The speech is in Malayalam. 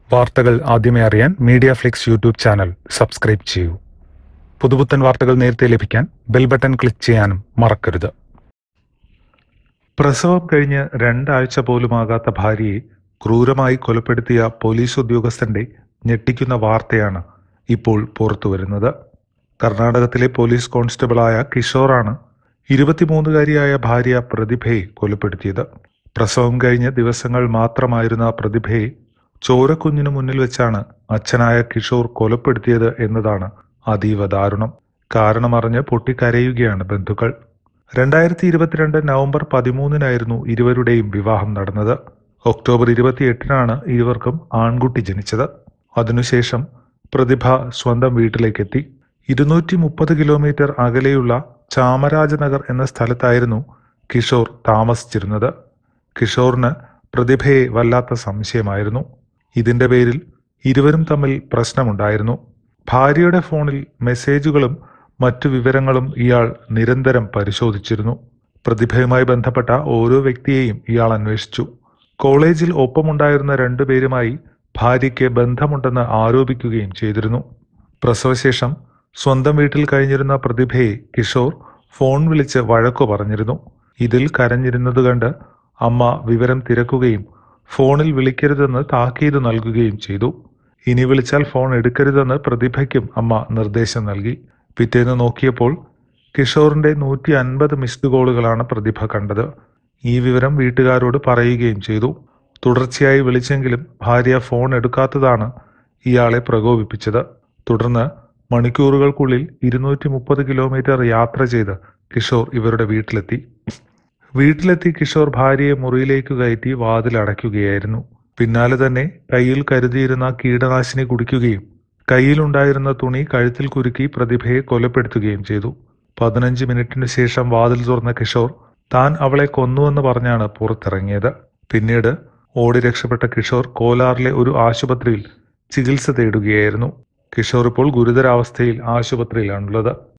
വാർത്തകൾ ആദ്യമേ അറിയാൻ Media Flix YouTube channel subscribe ചെയ്യൂ പുതുപുത്തൻ വാർത്തകൾ നേരത്തെ ലഭിക്കാൻ ബെൽ ബട്ടൺ ക്ലിക്ക് ചെയ്യാനും മറക്കരുത് പ്രസവം കഴിഞ്ഞ് രണ്ടാഴ്ച പോലുമാകാത്ത ഭാര്യയെ ക്രൂരമായി കൊലപ്പെടുത്തിയ പോലീസ് ഉദ്യോഗസ്ഥന്റെ ഞെട്ടിക്കുന്ന വാർത്തയാണ് ഇപ്പോൾ പുറത്തുവരുന്നത് കർണാടകത്തിലെ പോലീസ് കോൺസ്റ്റബിളായ കിഷോറാണ് ഇരുപത്തിമൂന്നുകാരിയായ ഭാര്യ പ്രതിഭയെ കൊലപ്പെടുത്തിയത് പ്രസവം കഴിഞ്ഞ് ദിവസങ്ങൾ മാത്രമായിരുന്ന പ്രതിഭയെ ചോരക്കുഞ്ഞിനു മുന്നിൽ വെച്ചാണ് അച്ഛനായ കിഷോർ കൊലപ്പെടുത്തിയത് എന്നതാണ് അതീവ ദാരുണം കാരണമറിഞ്ഞ് പൊട്ടിക്കരയുകയാണ് ബന്ധുക്കൾ രണ്ടായിരത്തി ഇരുപത്തിരണ്ട് നവംബർ പതിമൂന്നിനായിരുന്നു ഇരുവരുടെയും വിവാഹം നടന്നത് ഒക്ടോബർ ഇരുപത്തിയെട്ടിനാണ് ഇരുവർക്കും ആൺകുട്ടി ജനിച്ചത് അതിനുശേഷം പ്രതിഭ സ്വന്തം വീട്ടിലേക്കെത്തി ഇരുന്നൂറ്റി മുപ്പത് കിലോമീറ്റർ അകലെയുള്ള ചാമരാജനഗർ എന്ന സ്ഥലത്തായിരുന്നു കിഷോർ താമസിച്ചിരുന്നത് കിഷോറിന് പ്രതിഭയെ വല്ലാത്ത സംശയമായിരുന്നു ഇതിന്റെ പേരിൽ ഇരുവരും തമ്മിൽ പ്രശ്നമുണ്ടായിരുന്നു ഭാര്യയുടെ ഫോണിൽ മെസ്സേജുകളും മറ്റു വിവരങ്ങളും ഇയാൾ നിരന്തരം പരിശോധിച്ചിരുന്നു പ്രതിഭയുമായി ബന്ധപ്പെട്ട ഓരോ വ്യക്തിയെയും ഇയാൾ അന്വേഷിച്ചു കോളേജിൽ ഒപ്പമുണ്ടായിരുന്ന രണ്ടുപേരുമായി ഭാര്യയ്ക്ക് ബന്ധമുണ്ടെന്ന് ആരോപിക്കുകയും ചെയ്തിരുന്നു പ്രസവശേഷം സ്വന്തം വീട്ടിൽ കഴിഞ്ഞിരുന്ന പ്രതിഭയെ കിഷോർ ഫോൺ വിളിച്ച് വഴക്കു പറഞ്ഞിരുന്നു ഇതിൽ കരഞ്ഞിരുന്നത് കണ്ട് അമ്മ വിവരം തിരക്കുകയും ഫോണിൽ വിളിക്കരുതെന്ന് താക്കീത് നൽകുകയും ചെയ്തു ഇനി വിളിച്ചാൽ ഫോൺ എടുക്കരുതെന്ന് പ്രതിഭയ്ക്കും അമ്മ നിർദ്ദേശം നൽകി പിറ്റേന്ന് നോക്കിയപ്പോൾ കിഷോറിന്റെ നൂറ്റി അൻപത് മിസ്ഡ് കോളുകളാണ് പ്രതിഭ കണ്ടത് ഈ വിവരം വീട്ടുകാരോട് പറയുകയും ചെയ്തു തുടർച്ചയായി വിളിച്ചെങ്കിലും ഭാര്യ ഫോൺ എടുക്കാത്തതാണ് ഇയാളെ പ്രകോപിപ്പിച്ചത് തുടർന്ന് മണിക്കൂറുകൾക്കുള്ളിൽ ഇരുന്നൂറ്റി മുപ്പത് കിലോമീറ്റർ യാത്ര ചെയ്ത് കിഷോർ ഇവരുടെ വീട്ടിലെത്തി വീട്ടിലെത്തി കിഷോർ ഭാര്യയെ മുറിയിലേക്ക് കയറ്റി വാതിൽ അടയ്ക്കുകയായിരുന്നു പിന്നാലെ തന്നെ കയ്യിൽ കരുതിയിരുന്ന കീടനാശിനി കുടിക്കുകയും കയ്യിലുണ്ടായിരുന്ന തുണി കഴുത്തിൽ കുരുക്കി പ്രതിഭയെ കൊലപ്പെടുത്തുകയും ചെയ്തു പതിനഞ്ച് മിനിറ്റിനു ശേഷം വാതിൽ തുറന്ന കിഷോർ താൻ അവളെ കൊന്നുവെന്ന് പറഞ്ഞാണ് പുറത്തിറങ്ങിയത് പിന്നീട് ഓടി രക്ഷപ്പെട്ട കിഷോർ കോലാറിലെ ഒരു ആശുപത്രിയിൽ ചികിത്സ തേടുകയായിരുന്നു കിഷോർ ഇപ്പോൾ ഗുരുതരാവസ്ഥയിൽ ആശുപത്രിയിലാണുള്ളത്